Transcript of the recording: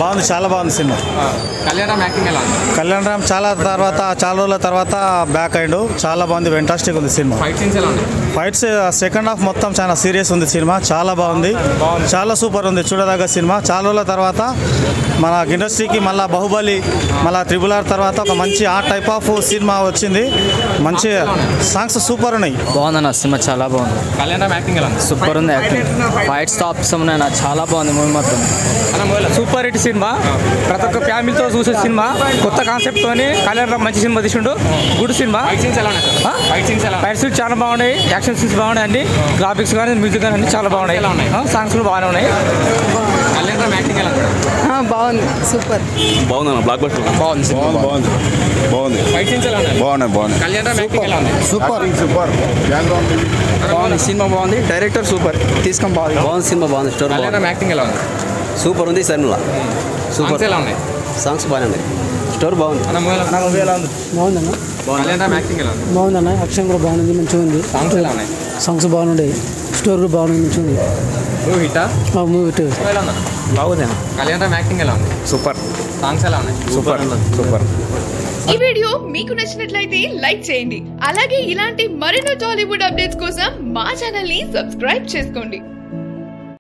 బాగుంది చాలా బాగుంది సినిమా కళ్యాణ్ రామ్ యాక్టింగ్ ఎలా ఉంది కళ్యాణ్ రామ్ చాలా తర్వాత చాలా రోజుల తర్వాత బ్యాక్ అయ్యిండు చాలా బాగుంది వెంటాస్టిక్ ఉంది సినిమా ఫైట్ సీన్స్ ఎలా ఉన్నాయి ఫైట్స్ సెకండ్ హాఫ్ మొత్తం చాలా సీరియస్ ఉంది సినిమా చాలా బాగుంది చాలా సూపర్ ఉంది చూడదగ్గ సినిమా చాలా రోజుల తర్వాత మన ఇండస్ట్రీకి మళ్ళీ బాహుబలి మళ్ళీ త్రిబుల్ ఆర్ తర్వాత ఒక మంచి ఆ టైప్ ఆఫ్ సినిమా వచ్చింది మంచి సాంగ్స్ సూపర్ ఉన్నాయి బాగుందన్న సినిమా చాలా బాగుంది కళ్యాణ్ రామ్ యాక్టింగ్ ఎలా ఉంది సూపర్ ఉంది యాక్టింగ్ ఫైట్ స్టాప్స్ ఉన్నాయన్న చాలా బాగుంది మూవీ మొత్తం అన్న మూవీలో సూపర్ హిట్ సినిమా ప్రతి ఒక్క ఫ్యామిలీతో చూసే సినిమా కొత్త కాన్సెప్ట్ తోని కళ్యాణ్ రామ్ మంచి సినిమా తీసిండు గుడ్ సినిమా ఫైట్ సీన్స్ ఎలా ఉన్నాయి ఆ? ఫైట్ సీన్స్ ఎలా ఉన్నాయి ఫైట్ సీన్స్ చాలా బాగున్నాయి యాక్షన్ సీన్స్ బాగున్నాయి అన్ని గ్రాఫిక్స్ కానీ మ్యూజిక్ కానీ అన్ని చాలా బాగున్నాయి ఎలా ఉన్నాయి? సాంగ్స్ కూడా బాగానే ఉన్నాయి కళ్యాణ్ రామ్ యాక్టింగ్ ఎలా ఉంది బాగుంది సూపర్ బాగుందన్న బ్లాక్ బస్టర్ బాగుంది సినిమా బాగుంది బాగుంది ఫైట్ సీన్స్ ఎలా ఉన్నాయి బాగున్నాయి బాగున్నాయి కళ్యాణ్ రామ్ యాక్టింగ్ ఎలా ఉంది సూపర్ సూపర్ బాగుంది సినిమా బాగుంది డైరెక్టర్ సూపర్ తీసుకొని బాగుంది బాగుంది సినిమా బాగుంది స్టోరీ కళ్యాణ్ రామ్ యాక్టింగ్ ఎలా ఉంది సూపర్ ఉంది సినిమా సాంగ్స్ ఎలా ఉన్నాయి సాంగ్స్ బాగానే ఉన్నాయి స్టోరీ బాగుంది అన్న మూవీలో బాగుందన్న కళ్యాణ్ రామ్ యాక్టింగ్ ఎలా ఉంది బాగుందన్న యాక్షన్ కూడా బాగుంది మంచిగా ఉంది సాంగ్స్ ఎలా ఉన్నాయి సాంగ్స్ బాగున్నాయి స్టోరీ కూడా బాగుంది మంచిగా ఉంది మూవీ హిట్టా ఆ మూవీ టూ ఎలా ఉంది బాగుంది కళ్యాణ్ రామ్ యాక్టింగ్ ఎలా ఉంది సూపర్ సాంగ్స్ ఎలా ఉన్నాయి సూపర్ సూపర్ ఈ వీడియో మీకు నచ్చినట్లయితే లైక్ చేయండి అలాగే ఇలాంటి మరెన్నో టాలీవుడ్ అప్డేట్స్ కోసం మా ఛానల్ ని సబ్స్క్రైబ్ చేసుకోండి